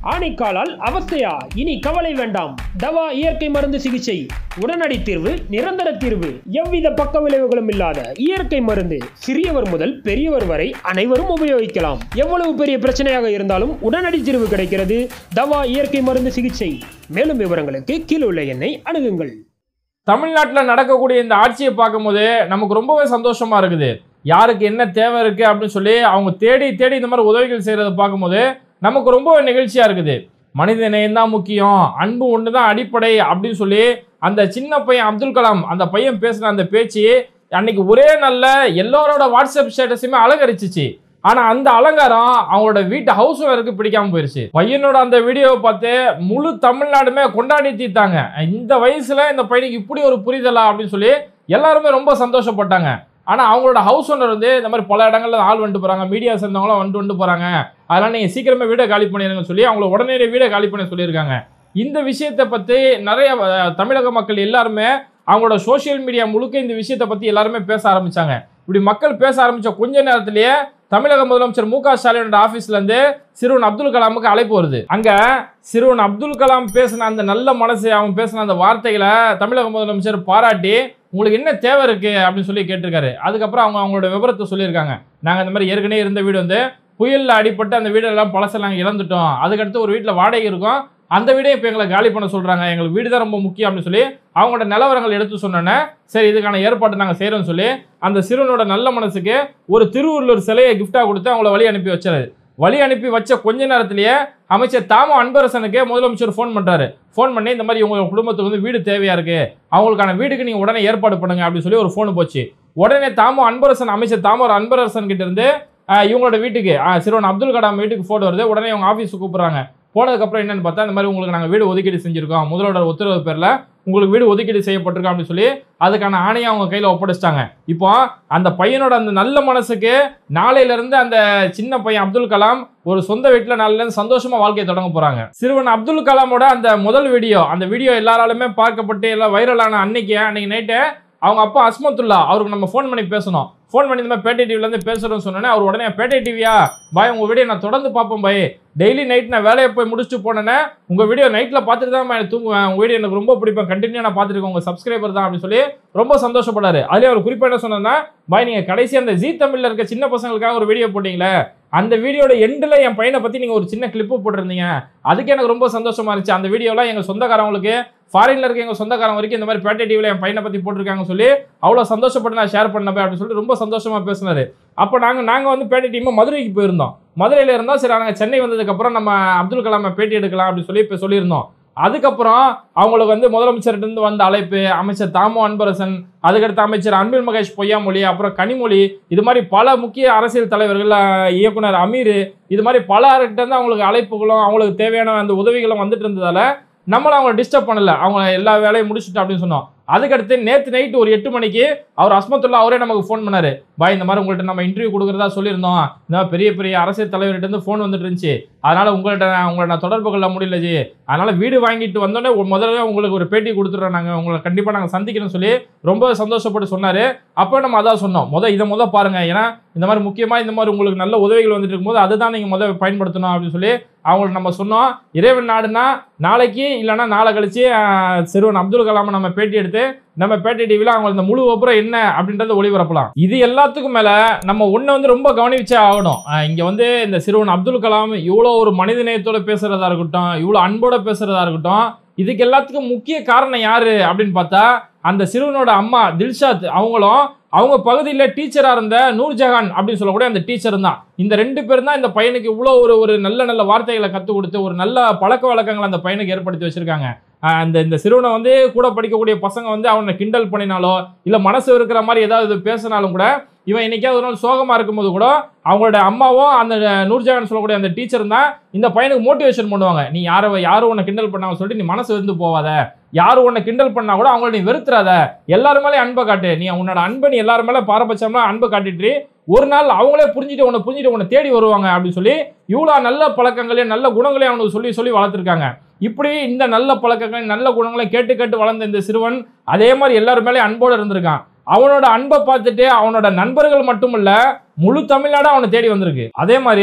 ஆனைக்காலால் அவஸ்தையா இனி கவலை வேண்டாம் தவா இயற்கை மருந்து சிகிச்சை உடனடி தீர்வு நிரந்தர தீர்வு எவ்வித பக்க விளைவுகளும் இல்லாத இயற்கை மருந்து சிறியவர் முதல் பெரியவர் வரை அனைவரும் உபயோகிக்கலாம் எவ்வளவு பெரிய பிரச்சனையாக இருந்தாலும் உடனடி தீர்வு கிடைக்கிறது தவா இயற்கை மருந்து சிகிச்சை மேலும் விவரங்களுக்கு கீழே உள்ள எண்ணை அணுகுங்கள் தமிழ்நாட்டில் நடக்கக்கூடிய இந்த ஆட்சியை பார்க்கும்போது நமக்கு ரொம்பவே சந்தோஷமா இருக்குது யாருக்கு என்ன தேவை இருக்கு அப்படின்னு சொல்லி அவங்க தேடி தேடி இந்த மாதிரி உதவிகள் செய்யறத பார்க்கும்போது நமக்கு ரொம்ப நெகிழ்ச்சியா இருக்குது மனித நேயம் தான் முக்கியம் அன்பு ஒன்று தான் அடிப்படை அப்படின்னு சொல்லி அந்த சின்ன பையன் அப்துல் கலாம் அந்த பையன் பேசின அந்த பேச்சு அன்னைக்கு ஒரே நல்ல எல்லாரோட வாட்ஸ்அப் ஸ்டேட்டஸுமே அலங்கரிச்சிச்சு ஆனா அந்த அலங்காரம் அவங்களோட வீட்டு ஹவுஸ் ஓனருக்கு பிடிக்காம போயிருச்சு பையனோட அந்த வீடியோவை பார்த்து முழு தமிழ்நாடுமே கொண்டாடி தீர்த்தாங்க இந்த வயசுல இந்த பையனுக்கு இப்படி ஒரு புரிதலா அப்படின்னு சொல்லி எல்லாருமே ரொம்ப சந்தோஷப்பட்டாங்க ஆனா அவங்களோட ஹவுஸ் ஓனர் வந்து இந்த மாதிரி பல இடங்கள்ல ஆள் வந்துட்டு போறாங்க மீடியா சேர்ந்தவங்களும் வந்துட்டு வந்துட்டு போறாங்க அதனால நீங்க சீக்கிரமே வீடை காலி பண்ணிடுங்கன்னு சொல்லி அவங்கள உடனே வீடை காலி பண்ண சொல்லியிருக்காங்க இந்த விஷயத்தை பத்தி நிறைய அஹ், தமிழக மக்கள் எல்லாருமே அவங்களோட சோஷியல் மீடியா முழுக்க இந்த விஷயத்தை பத்தி எல்லாருமே பேச ஆரம்பிச்சாங்க இப்படி மக்கள் பேச ஆரம்பிச்ச கொஞ்ச நேரத்திலேயே தமிழக முதலமைச்சர் மு க ஸ்டாலினோட ஆபீஸ்ல இருந்து சிறுவன் அப்துல் கலாமுக்கு அழைப்பு வருது அங்க சிறுவன் அப்துல் கலாம் பேசின அந்த நல்ல மனசு அவன் பேசின அந்த வார்த்தைகளை தமிழக முதலமைச்சர் பாராட்டி உங்களுக்கு என்ன தேவை இருக்கு அப்படின்னு சொல்லி கேட்டிருக்காரு அதுக்கப்புறம் அவங்க அவங்களோட விவரத்தை சொல்லியிருக்காங்க நாங்க இந்த மாதிரி ஏற்கனவே இருந்த வீடு வந்து புயல்ல அடிபட்டு அந்த வீடெல்லாம் பழசெல்லாம் நாங்கள் இழந்துட்டோம் அதுக்கடுத்து ஒரு வீட்டில் வாடகை இருக்கும் அந்த வீடே இப்போ எங்களை காலி பண்ண சொல்றாங்க எங்களுக்கு வீடு தான் ரொம்ப முக்கியம் அப்படின்னு சொல்லி அவங்களோட நிலவரங்கள் எடுத்து சொன்னோன்னே சரி இதுக்கான ஏற்பாடு நாங்கள் செய்கிறோம்னு சொல்லி அந்த சிறுவனோட நல்ல மனசுக்கு ஒரு திருவள்ளூர் சிலையை கிஃப்டாக கொடுத்து அவங்கள வழி அனுப்பி வச்சாரு வழி அனுப்பி வச்ச கொஞ்ச நேரத்திலேயே அமைச்சர் தாமோ அன்பரசனுக்கு முதலமைச்சர் ஃபோன் பண்றாரு ஃபோன் பண்ணி இந்த மாதிரி உங்க குடும்பத்துக்கு வந்து வீடு தேவையா இருக்கு அவங்களுக்கான வீடுக்கு நீங்க உடனே ஏற்பாடு பண்ணுங்க அப்படின்னு சொல்லி ஒரு ஃபோன் போச்சு உடனே தாமோ அன்பரசன் அமைச்சர் தாமோ அன்பரசன் கிட்ட இருந்து ஆஹ், இவங்களோட வீட்டுக்கு ஆஹ், சிறுவன் அப்துல் கலாம் வீட்டுக்கு ஃபோட்டோ வருது உடனே அவங்க ஆஃபீஸுக்கு கூப்பிடுறாங்க போனதுக்கப்புறம் என்னன்னு பார்த்தா இந்த மாதிரி உங்களுக்கு நாங்கள் வீடு ஒதுக்கீடு செஞ்சிருக்கோம் முதலோட உத்தரவு பேரில் உங்களுக்கு வீடு ஒதுக்கீடு செய்யப்பட்டிருக்கோம் அப்படின்னு சொல்லி அதுக்கான ஆணையை அவங்க கையில் ஒப்படைச்சிட்டாங்க இப்போ அந்த பையனோட அந்த நல்ல மனசுக்கு நாளையில இருந்து அந்த சின்ன பையன் அப்துல் கலாம் ஒரு சொந்த வீட்டில் நாளையில இருந்து சந்தோஷமா வாழ்க்கையை தொடங்க போறாங்க சிறுவன் அப்துல் கலாமோட அந்த முதல் வீடியோ அந்த வீடியோ எல்லாராலுமே பார்க்கப்பட்டு எல்லாம் வைரலான அன்னைக்கு அன்னைக்கு நைட்டு அவங்க அப்பா அஸ்மத்துல்லா அவருக்கு நம்ம ஃபோன் பண்ணி பேசணும் ஃபோன் பண்ணி இந்த மாதிரி பேட்டை டிவில இருந்து பேசுறோம்னு சொன்னோன்னே அவர் உடனே பேட்டை டிவியா பாய் உங்க வீடியோ நான் தொடர்ந்து பார்ப்பேன் பாய் டெய்லி நைட் நான் வேலையை போய் முடிச்சுட்டு போனேன்னே உங்க வீடியோ நைட்ல பார்த்துட்டு தான் நான் தூங்குவேன் உங்க வீடியோ எனக்கு ரொம்ப பிடிப்பேன் கண்டினியூ நான் பார்த்துருக்கேன் உங்க சப்ஸ்கிரைபர் தான் அப்படின்னு சொல்லி ரொம்ப சந்தோஷப்படாரு அதுலேயே அவர் குறிப்பா என்ன சொன்னா பாய் நீங்க கடைசி அந்த ஜீ தமிழ்ல இருக்க சின்ன பசங்களுக்காக ஒரு வீடியோ போட்டீங்களே அந்த வீடியோட எண்டில் என் பையனை பத்தி நீங்க ஒரு சின்ன கிளிப்பு போட்டிருந்தீங்க அதுக்கு எனக்கு ரொம்ப சந்தோஷமா இருந்துச்சு அந்த வீடியோலாம் எங்க சொந்தக்காரங்களுக்கு ஃபாரின்ல இருக்க எங்க சொந்தக்காரங்க வரைக்கும் இந்த மாதிரி பேட்டை டிவில என் பையனை பத்தி போட்டிருக்காங்க சொல்லி அவ்வளவு சந்தோஷப்பட்டு நான் ஷேர் பண்ணப்ப அப்படின்னு சொல்லிட்டு ரொம்ப சந்தோஷமா பேசினாரு அப்போ நாங்க நாங்க வந்து பேட்டை டீம் மதுரைக்கு போயிருந்தோம் மதுரையில இருந்தோம் சரி நாங்கள் சென்னை வந்ததுக்கு அப்புறம் நம்ம அப்துல் கலாமை பேட்டி எடுக்கலாம் அப்படின்னு சொல்லி இப்போ சொல்லியிருந்தோம் அதுக்கப்புறம் அவங்களுக்கு வந்து முதலமைச்சர்கிட்ட இருந்து வந்த அழைப்பு அமைச்சர் தாமோ அன்பரசன் அதுக்கடுத்து அமைச்சர் அன்பில் மகேஷ் பொய்யாமொழி அப்புறம் கனிமொழி இது மாதிரி பல முக்கிய அரசியல் தலைவர்கள் அஹ், இயக்குனர் அமீர் இது மாதிரி பலர்கிட்ட இருந்து அவங்களுக்கு அழைப்புகளும் அவங்களுக்கு தேவையான அந்த உதவிகளும் வந்துட்டு இருந்ததால நம்மள அவங்கள டிஸ்டர்ப் பண்ணல அவங்க எல்லா வேலையும் முடிச்சுட்டு அப்படின்னு சொன்னோம் அதுக்கடுத்து நேற்று நைட்டு ஒரு எட்டு மணிக்கு அவர் அஸ்மத்துல்லா அவரே நமக்கு ஃபோன் பண்ணாரு பாய் இந்த மாதிரி உங்கள்கிட்ட நம்ம இன்டர்வியூ கொடுக்குறதா சொல்லியிருந்தோம் இந்த மாதிரி பெரிய பெரிய அரசியல் தலைவர்கிட்ட இருந்து ஃபோன் வந்துட்டு இருந்துச்சு அதனால உங்கள்கிட்ட நான் உங்களை நான் தொடர்பு கொள்ள முடியல ஜி அதனால வீடு வாங்கிட்டு வந்தோடனே ஒரு முதல்ல உங்களுக்கு ஒரு பேட்டி கொடுத்துட்றோம் நாங்கள் உங்களை கண்டிப்பாக நாங்கள் சந்திக்கிறோம்னு சொல்லி ரொம்ப சந்தோஷப்பட்டு சொன்னாரு அப்போ நம்ம அதான் சொன்னோம் முத இதை முத பாருங்க ஏன்னா இந்த மாதிரி முக்கியமா இந்த மாதிரி உங்களுக்கு நல்ல உதவிகள் வந்துட்டு இருக்கும்போது அதுதான் நீங்க முத பயன்படுத்தணும் அப்படின்னு சொல்லி அவங்களுக்கு நம்ம சொன்னோம் இறைவன் நாடுனா நாளைக்கு இல்லைன்னா நாளை கழிச்சு ஆஹ், சிறுவன் அப்துல் கலாமை நம்ம பேட்டி எடுத்து நம்ம பேட்டி டிவியில் அவங்க இந்த முழு ஒப்புறம் என்ன அப்படின்றத ஒளிபரப்பலாம் இது எல்லாத்துக்கும் மேல நம்ம ஒண்ணு வந்து ரொம்ப கவனிச்சே ஆகணும் ஆஹ், இங்க வந்து இந்த சிறுவன் அப்துல் கலாம் இவ்வளோ ஒரு மனித நேயத்தோட பேசுறதா இருக்கட்டும் இவ்வளோ அன்போட பேசுறதா இருக்கட்டும் இதுக்கு எல்லாத்துக்கும் முக்கிய காரணம் யாரு அப்படின்னு பார்த்தா அந்த சிறுவனோட அம்மா தில்ஷாத் அவங்களும் அவங்க பகுதியில் டீச்சராக இருந்த நூர்ஜஹான் அப்படின்னு சொல்லக்கூடிய அந்த டீச்சர் தான் இந்த ரெண்டு பேரும் தான் இந்த பையனுக்கு இவ்வளோ ஒரு ஒரு நல்ல நல்ல வார்த்தைகளை கற்றுக் கொடுத்து ஒரு நல்ல பழக்க வழக்கங்களை அந்த பையனுக்கு ஏற்படுத்தி வச்சிருக்காங்க ஆஹ் அந்த இந்த சிறுவனை வந்து கூட படிக்கக்கூடிய பசங்க வந்து அவனை கிண்டல் பண்ணினாலோ இல்லை மனசு இருக்கிற மாதிரி ஏதாவது பேசினாலும் கூட இவன் என்னைக்காவது ஒரு நாள் சோகமாக இருக்கும்போது கூட அவங்களோட அம்மாவும் அந்த நூர்ஜஹான் சொல்லக்கூடிய அந்த டீச்சர் தான் இந்த பையனுக்கு மோட்டிவேஷன் பண்ணுவாங்க நீ யாரை யாரும் உன்னை கிண்டல் பண்ணாங்க சொல்லிட்டு நீ மனசு வந்து போவாத யார் உன்னை கிண்டல் பண்ணா கூட அவங்கள நீ வெறுத்துறாத எல்லாரும் மேலே அன்பை காட்டு நீ உன்னோட அன்பை நீ எல்லாரும் மேலே பாரபட்சமா அன்பை காட்டிட்டு ஒரு நாள் அவங்களே புரிஞ்சுட்டு உன்னை புரிஞ்சுட்டு உன்னை தேடி வருவாங்க அப்படின்னு சொல்லி இவ்வளோ நல்ல பழக்கங்களையும் நல்ல குணங்களையும் அவனுக்கு சொல்லி சொல்லி வளர்த்துருக்காங்க இப்படி இந்த நல்ல பழக்கங்களையும் நல்ல குணங்களையும் கேட்டு கேட்டு வளர்ந்த இந்த சிறுவன் அதே மாதிரி எல்லாரும் மேலே அன்போடு இருந்திருக்கான் அவனோட அன்பை பார்த்துட்டு அவனோட நண்பர்கள் மட்டுமல்ல முழு தமிழ்நாடு அவனை தேடி வந்திருக்கு அதே மாதிரி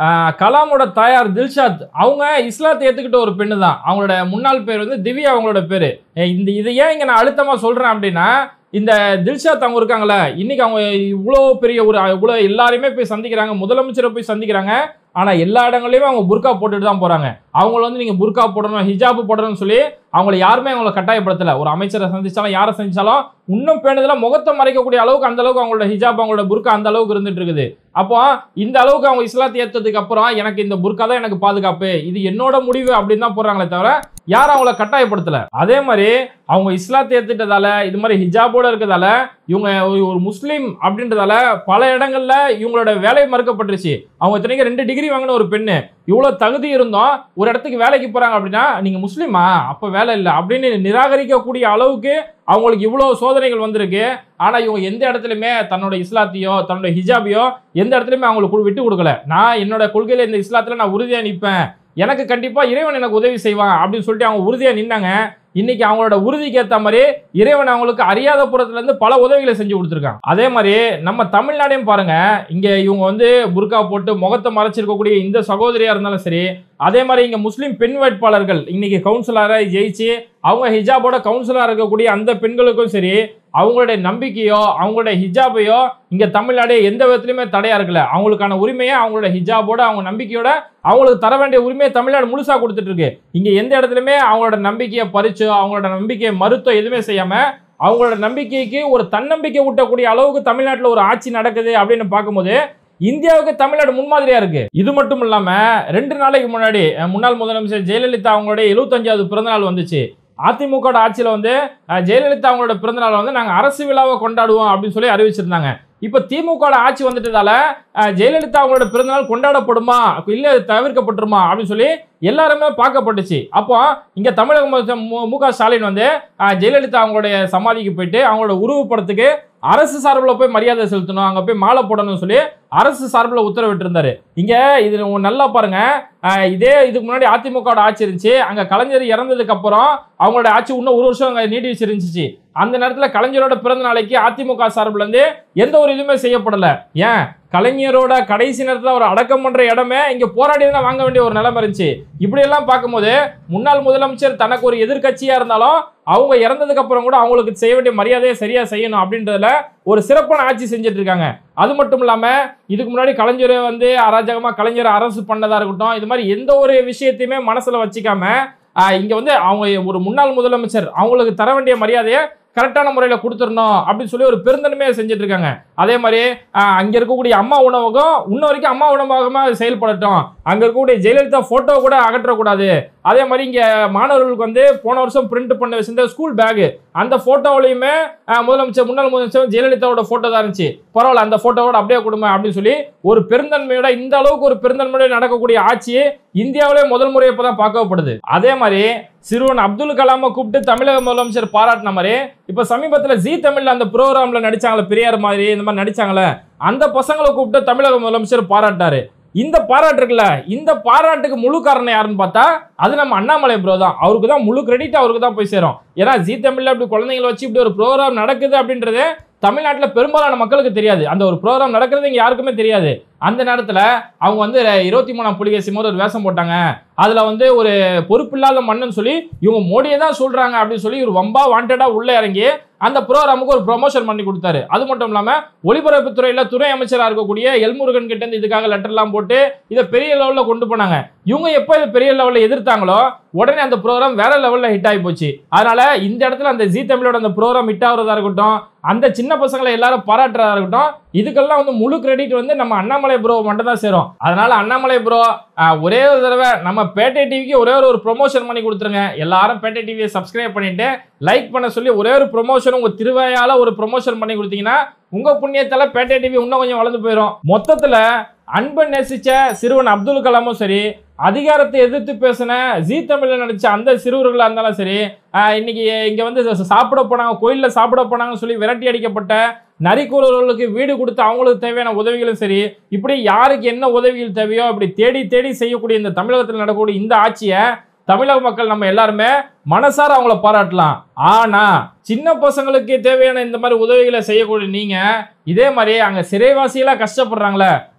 ஆஹ் கலாமோட தாயார் தில்ஷாத் அவங்க இஸ்லாத்தை ஏத்துக்கிட்ட ஒரு பெண்ணு தான் அவங்களோட முன்னாள் பேர் வந்து திவ்யா அவங்களோட பேரு ஏய், இந்த இதை ஏன் இங்க நான் அழுத்தமா சொல்றேன் அப்படின்னா இந்த தில்ஷாத் அவங்க இருக்காங்களே இன்னைக்கு அவங்க இவ்வளோ பெரிய ஒரு இவ்வளோ எல்லாரையுமே போய் சந்திக்கிறாங்க முதலமைச்சரை போய் சந்திக்கிறாங்க ஆனா எல்லா இடங்களையுமே அவங்க புர்கா போட்டுட்டு தான் போறாங்க அவங்கள வந்து நீங்க புர்கா போடணும் ஹிஜாப் போடணும்னு சொல்லி அவங்கள யாருமே அவங்கள கட்டாயப்படுத்தல ஒரு அமைச்சரை சந்திச்சாலும் யாரை சந்திச்சாலும் இன்னும் பேணுதல முகத்தை மறைக்கக்கூடிய அளவுக்கு அந்த அளவுக்கு அவங்களோட ஹிஜாப் அவங்களோட புர்கா அந்த அளவுக்கு இருந்துட்டு இருக்குது அப்போ இந்த அளவுக்கு அவங்க இஸ்லாத்தை ஏற்றதுக்கு அப்புறம் எனக்கு இந்த புர்கா தான் எனக்கு பாதுகாப்பு இது என்னோட முடிவு அப்படின்னு தான் போடுறாங்களே தவிர யாரும் அவங்கள கட்டாயப்படுத்தல அதே மாதிரி அவங்க இஸ்லாத்தை ஏத்துட்டதால இது மாதிரி ஹிஜாபோட இருக்கிறதால இவங்க ஒரு- ஒரு முஸ்லீம் அப்படின்றதால பல இடங்கள்ல இவங்களோட வேலை மறுக்கப்பட்டுருச்சு அவங்க இத்தனைக்கும் ரெண்டு டிகிரி வாங்கின ஒரு பெண்ணு இவ்வளவு தகுதி இருந்தோம் ஒரு இடத்துக்கு வேலைக்கு போறாங்க அப்படின்னா நீங்க முஸ்லீமா அப்ப வேலை இல்லை அப்படின்னு நிராகரிக்கக்கூடிய அளவுக்கு அவங்களுக்கு இவ்வளவு சோதனைகள் வந்திருக்கு ஆனா இவங்க எந்த இடத்துலயுமே தன்னோட இஸ்லாத்தையோ தன்னோட ஹிஜாபையோ எந்த இடத்துலயுமே அவங்களுக்கு கு- விட்டு கொடுக்கல நான் என்னோட கொள்கையில இந்த இஸ்லாத்துல நான் உறுதியா நிற்பேன் எனக்கு கண்டிப்பா இறைவன் எனக்கு உதவி செய்வான் அப்படின்னு சொல்லிட்டு அவங்க உறுதியா நின்னாங்க இன்னைக்கு அவங்களோட உறுதிக்கு ஏத்த மாதிரி இறைவன் அவங்களுக்கு அறியாத புறத்துல இருந்து பல உதவிகளை செஞ்சு கொடுத்துருக்காங்க அதே மாதிரி நம்ம தமிழ்நாடையும் பாருங்க இங்க இவங்க வந்து புர்கா போட்டு முகத்தை மறைச்சிருக்கக்கூடிய இந்த சகோதரியா இருந்தாலும் சரி அதே மாதிரி இங்க முஸ்லீம் பெண் வேட்பாளர்கள் இன்னைக்கு கவுன்சிலராக ஜெயிச்சு அவங்க ஹிஜாபோட கவுன்சிலரா இருக்கக்கூடிய அந்த பெண்களுக்கும் சரி அவங்களுடைய நம்பிக்கையோ அவங்களுடைய ஹிஜாபையோ இங்க தமிழ்நாடு எந்த விதத்துலயுமே தடையா இருக்கல அவங்களுக்கான உரிமையை அவங்களோட ஹிஜாபோட அவங்க நம்பிக்கையோட அவங்களுக்கு தர வேண்டிய உரிமையை தமிழ்நாடு முழுசா கொடுத்துட்டு இருக்கு இங்க எந்த இடத்துலயுமே அவங்களோட நம்பிக்கையை பறிச்சோ அவங்களோட நம்பிக்கையை மறுத்தோ எதுவுமே செய்யாம அவங்களோட நம்பிக்கைக்கு ஒரு தன்னம்பிக்கை ஊட்டக்கூடிய அளவுக்கு தமிழ்நாட்டில் ஒரு ஆட்சி நடக்குது அப்படின்னு பார்க்கும்போது இந்தியாவுக்கு தமிழ்நாடு முன்மாதிரியா இருக்கு இது மட்டும் இல்லாம ரெண்டு நாளைக்கு முன்னாடி அஹ், முன்னாள் முதலமைச்சர் ஜெயலலிதா அவங்களுடைய எழுபத்தஞ்சாவது பிறந்தநாள் வந்துச்சு அதிமுக ஆட்சியில வந்து அஹ், ஜெயலலிதா அவங்களோட பிறந்தநாள் வந்து நாங்க அரசு விழாவை கொண்டாடுவோம் அப்படின்னு சொல்லி அறிவிச்சிருந்தாங்க இப்ப திமுக ஆட்சி வந்துட்டதால அஹ், ஜெயலலிதா அவங்களோட பிறந்தநாள் கொண்டாடப்படுமா இல்ல அது தவிர்க்கப்பட்டுருமா அப்படின்னு சொல்லி எல்லாருமே பார்க்கப்பட்டுச்சு அப்போ இங்க தமிழக முதலமைச்சர் மு- மு க ஸ்டாலின் வந்து அஹ், ஜெயலலிதா அவங்களுடைய சமாதிக்கு போயிட்டு அவங்களோட உருவப்படத்துக்கு அரசு சார்பில் போய் மரியாதை செலுத்தணும் அங்க போய் மாலை போடணும்னு சொல்லி அரசு சார்பில் உத்தரவிட்டிருந்தாரு இங்க இது ஒண்ணு நல்லா பாருங்க அஹ், இதே இதுக்கு முன்னாடி அதிமுக ஆட்சி இருந்துச்சு அங்க கலைஞர் இறந்ததுக்கு அப்புறம் அவங்களோட ஆட்சி இன்னும் ஒரு வருஷம் அங்க நீடிச்சு இருந்துச்சு அந்த நேரத்துல கலைஞரோட பிறந்த நாளைக்கு அதிமுக சார்பில் இருந்து எந்த ஒரு இதுவுமே செய்யப்படல ஏன் கலைஞரோட கடைசி நேரத்துல அவர் அடக்கம் பண்ற இடமே இங்க போராடி தான் வாங்க வேண்டிய ஒரு நிலைமை இருந்துச்சு இப்படி எல்லாம் பார்க்கும்போது முன்னாள் முதலமைச்சர் தனக்கு ஒரு எதிர்க்கட்சியா இருந்தாலும் அவங்க இறந்ததுக்கு அப்புறம் கூட அவங்களுக்கு செய்ய வேண்டிய மரியாதையை சரியா செய்யணும் அப்படின்றதுல ஒரு சிறப்பான ஆட்சி செஞ்சுட்டு இருக்காங்க அது மட்டும் இல்லாம இதுக்கு முன்னாடி கலைஞரை வந்து அராஜகமா கலைஞரை அரசு பண்ணதா இருக்கட்டும் இது மாதிரி எந்த ஒரு விஷயத்தையுமே மனசுல வச்சுக்காம ஆஹ், இங்க வந்து அவங்க ஒரு முன்னாள் முதலமைச்சர் அவங்களுக்கு தர வேண்டிய மரியாதையை கரெக்டான முறையில் கொடுத்துடணும் அப்படின்னு சொல்லி ஒரு பெருந்தன்மையை செஞ்சுட்டு இருக்காங்க அதே மாதிரி ஆஹ், அங்க இருக்கக்கூடிய அம்மா உணவகம் இன்ன வரைக்கும் அம்மா உணவகமாக செயல்படட்டும் அங்க இருக்கக்கூடிய ஜெயலலிதா போட்டோ கூட அகற்றக்கூடாது அதே மாதிரி இங்க மாணவர்களுக்கு வந்து போன வருஷம் பிரிண்ட் பண்ண வச்சிருந்த ஸ்கூல் பேக் அந்த போட்டோவிலையுமே முதலமைச்சர் முன்னாள் முதலமைச்சர் ஜெயலலிதாவோட போட்டோ தான் இருந்துச்சு பரவாயில்ல அந்த போட்டோவோட அப்படியே கொடுமை அப்படின்னு சொல்லி ஒரு பெருந்தன்மையோட இந்த அளவுக்கு ஒரு பெருந்தன்மையோட நடக்கக்கூடிய ஆட்சி இந்தியாவிலே முதல் முறை இப்பதான் பார்க்கப்படுது அதே மாதிரி சிறுவன் அப்துல் கலாமை கூப்பிட்டு தமிழக முதலமைச்சர் பாராட்டின மாதிரி இப்ப சமீபத்துல ஜி தமிழ்ல அந்த ப்ரோக்ராம்ல நடிச்சாங்களே பெரியார் மாதிரி இந்த மாதிரி நடிச்சாங்களே அந்த பசங்களை கூப்பிட்டு தமிழக முதலமைச்சர் பாராட்டாரு இந்த பாராட்டு இருக்குல்ல இந்த பாராட்டுக்கு முழு காரணம் யாருன்னு பார்த்தா அது நம்ம அண்ணாமலை ப்ரோ தான் அவருக்கு தான் முழு கிரெடிட் அவருக்கு தான் போய் சேரும் ஏன்னா ஜி தமிழ்ல இப்படி குழந்தைங்களை வச்சு இப்படி ஒரு ப்ரோக்ராம் நடக்குது அப்படின்றது தமிழ்நாட்டில் பெரும்பாலான மக்களுக்கு தெரியாது அந்த ஒரு ப்ரோக்ராம் நடக்கிறது இங்க யாருக்குமே தெரியாது அந்த நேரத்தில் அவங்க வந்து இருபத்தி மூணாம் புலிகேசி போது ஒரு வேஷம் போட்டாங்க அதில் வந்து ஒரு பொறுப்பில்லாத மன்னன் சொல்லி இவங்க மோடியை தான் சொல்றாங்க அப்படின்னு சொல்லி ஒரு வம்பா வாண்டடா உள்ள இறங்கி அந்த ப்ரோக்ராமுக்கு ஒரு ப்ரொமோஷன் பண்ணி கொடுத்தாரு அது மட்டும் இல்லாம ஒலிபரப்புத்துறையில துறை அமைச்சராக இருக்கக்கூடிய எல்முருகன் கிட்ட இருந்து இதுக்காக லெட்டர்லாம் போட்டு இதை பெரிய லெவலில் கொண்டு போனாங்க இவங்க எப்போ இதை பெரிய லெவலில் எதிர்த்தாங்களோ உடனே அந்த ப்ரோக்ராம் வேற லெவலில் ஹிட் ஆகி போச்சு அதனால இந்த இடத்துல அந்த ஜி தமிழோட அந்த ப்ரோக்ராம் ஹிட் ஆகுறதா இருக்கட்டும் அந்த சின்ன பசங்களை எல்லாரும் பாராட்டுறதா இருக்கட்டும் இதுக்கெல்லாம் வந்து முழு கிரெடிட் வந்து நம்ம அண்ணாமலை ப்ரோ மட்டும் தான் சேரும் அதனால அண்ணாமலை ப்ரோ ஒரே ஒரு தடவை நம்ம பேட்டை டிவிக்கு ஒரே ஒரு ப்ரொமோஷன் பண்ணி கொடுத்துருங்க எல்லாரும் பேட்டை டிவியை சப்ஸ்கிரைப் பண்ணிட்டு லைக் பண்ண சொல்லி ஒரே ஒரு ப்ரொமோஷன் உங்க திருவையால ஒரு ப்ரொமோஷன் பண்ணி கொடுத்தீங்கன்னா உங்க புண்ணியத்தால பேட்டை டிவி இன்னும் கொஞ்சம் வளர்ந்து போயிடும் மொத்தத்துல அன்பை நேசிச்ச சிறுவன் அப்துல் கலாமும் சரி அதிகாரத்தை எதிர்த்து பேசின ஜீ தமிழ்ல நடிச்ச அந்த சிறுவர்களா இருந்தாலும் சரி ஆஹ் இன்னைக்கு இங்க வந்து ச- சாப்பிட போனாங்க கோயில்ல சாப்பிட போனாங்கன்னு சொல்லி விரட்டி அடிக்கப்பட்ட நரிக்கூறவர்களுக்கு வீடு கொடுத்து அவங்களுக்கு தேவையான உதவிகளும் சரி இப்படி யாருக்கு என்ன உதவிகள் தேவையோ அப்படி தேடி தேடி செய்யக்கூடிய இந்த தமிழகத்தில் நடக்கக்கூடிய இந்த ஆட்சியை தமிழக மக்கள் நம்ம எல்லாருமே மனசார அவங்கள பாராட்டலாம் ஆனா சின்ன பசங்களுக்கு தேவையான இந்த மாதிரி உதவிகளை செய்யக்கூடிய நீங்க இதே மாதிரி அங்க சிறைவாசிகளா கஷ்டப்படுறாங்களே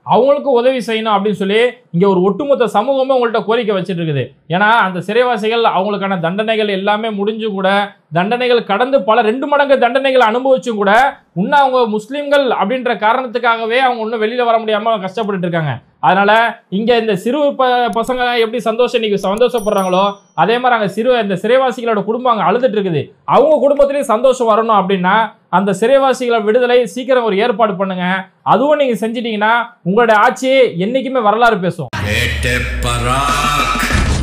அவங்களுக்கு உதவி செய்யணும் அப்படின்னு சொல்லி இங்க ஒரு ஒட்டுமொத்த சமூகமே உங்கள்கிட்ட கோரிக்கை வச்சுட்டு இருக்குது ஏன்னா அந்த சிறைவாசிகள் அவங்களுக்கான தண்டனைகள் எல்லாமே முடிஞ்சு கூட தண்டனைகள் கடந்து பல ரெண்டு மடங்கு தண்டனைகள் அனுபவிச்சும் கூட இன்னும் அவங்க முஸ்லீம்கள் அப்படின்ற காரணத்துக்காகவே அவங்க இன்னும் வெளியில வர முடியாம கஷ்டப்பட்டுட்டு இருக்காங்க அதனால இங்க இந்த சிறு ப பசங்க எப்படி சந்தோஷம் இன்னைக்கு சந்தோஷப்படுறாங்களோ அதே மாதிரி அங்க சிறு இந்த சிறைவாசிகளோட குடும்பம் அங்க அழுதுட்டு இருக்குது அவங்க குடும்பத்திலயும் சந்தோஷம் வரணும் அப்படின்னா அந்த சிறைவாசிகளை விடுதலை சீக்கிரம் ஒரு ஏற்பாடு பண்ணுங்க அதுவும் நீங்க செஞ்சிட்டீங்கன்னா உங்களுடைய ஆட்சி என்னைக்குமே வரலாறு பேசும் बेटे पराग